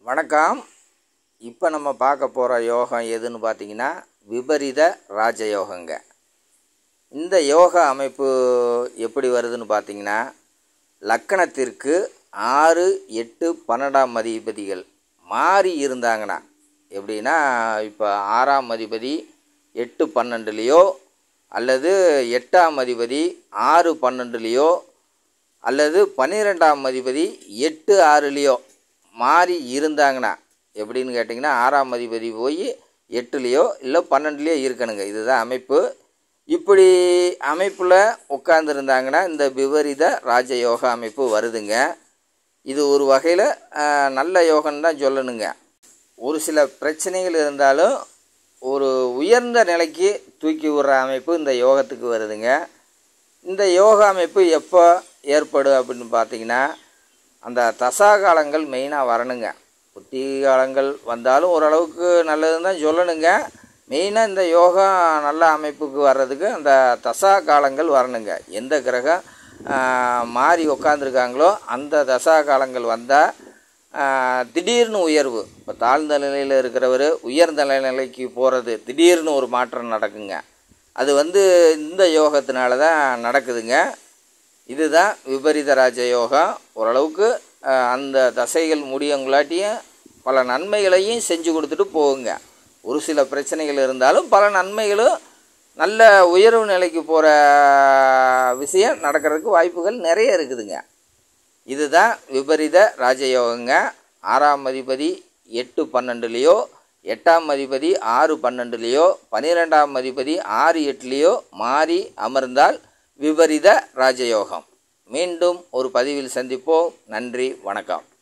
வணக்கம் இப்போ நம்ம பார்க்க போகிற யோகம் எதுன்னு பார்த்தீங்கன்னா விபரீத ராஜயோகங்க இந்த யோக அமைப்பு எப்படி வருதுன்னு பார்த்தீங்கன்னா லக்கணத்திற்கு ஆறு எட்டு பன்னெண்டாம் அதிபதிகள் மாறி இருந்தாங்கன்னா எப்படின்னா இப்போ ஆறாம் அதிபதி எட்டு பன்னெண்டுலேயோ அல்லது எட்டாம் அதிபதி ஆறு பன்னெண்டுலேயோ அல்லது பன்னிரெண்டாம் அதிபதி எட்டு ஆறுலேயோ மாறி இருந்தாங்கன்னா எப்படின்னு கேட்டிங்கன்னா ஆறாம் அதிபதி போய் எட்டுலேயோ இல்லை பன்னெண்டுலேயோ இருக்கணுங்க இதுதான் அமைப்பு இப்படி அமைப்பில் உட்காந்துருந்தாங்கன்னா இந்த விபரீத ராஜயோக அமைப்பு வருதுங்க இது ஒரு வகையில் நல்ல யோகன்னு தான் சொல்லணுங்க ஒரு சில பிரச்சனைகள் இருந்தாலும் ஒரு உயர்ந்த நிலைக்கு தூக்கி விடுற அமைப்பு இந்த யோகத்துக்கு வருதுங்க இந்த யோக அமைப்பு எப்போ ஏற்படும் அப்படின்னு பார்த்தீங்கன்னா அந்த தசா காலங்கள் மெயினாக வரணுங்க புத்தி காலங்கள் வந்தாலும் ஓரளவுக்கு நல்லதுன்னு தான் சொல்லணுங்க மெயினாக இந்த யோகா நல்ல அமைப்புக்கு வர்றதுக்கு அந்த தசா காலங்கள் வரணுங்க எந்த கிரகம் ஆஹ், மாறி உக்காந்துருக்காங்களோ அந்த தசா காலங்கள் வந்தால் திடீர்னு உயர்வு இப்போ தாழ்ந்த நிலையில் இருக்கிறவர் உயர்ந்த நிலைக்கு போகிறது திடீர்னு ஒரு மாற்றம் நடக்குங்க அது வந்து இந்த யோகத்தினால தான் நடக்குதுங்க இதுதான் விபரீத ராஜ யோகம் ஓரளவுக்கு ஆஹ், அந்த தசைகள் முடியவங்களாட்டியும் பல நன்மைகளையும் செஞ்சு கொடுத்துட்டு போகுங்க ஒரு சில பிரச்சனைகள் இருந்தாலும் பல நன்மைகளும் நல்ல உயர்வு நிலைக்கு போகிற விஷயம் நடக்கிறதுக்கு வாய்ப்புகள் நிறைய இருக்குதுங்க இதுதான் விபரீத ராஜயோகங்க ஆறாம் அதிபதி எட்டு பன்னெண்டுலேயோ எட்டாம் அதிபதி ஆறு பன்னெண்டுலேயோ பன்னிரெண்டாம் அதிபதி ஆறு எட்டுலேயோ மாறி அமர்ந்தால் விபரீத ராஜயோகம் மீண்டும் ஒரு பதிவில் சந்திப்போம் நன்றி வணக்கம்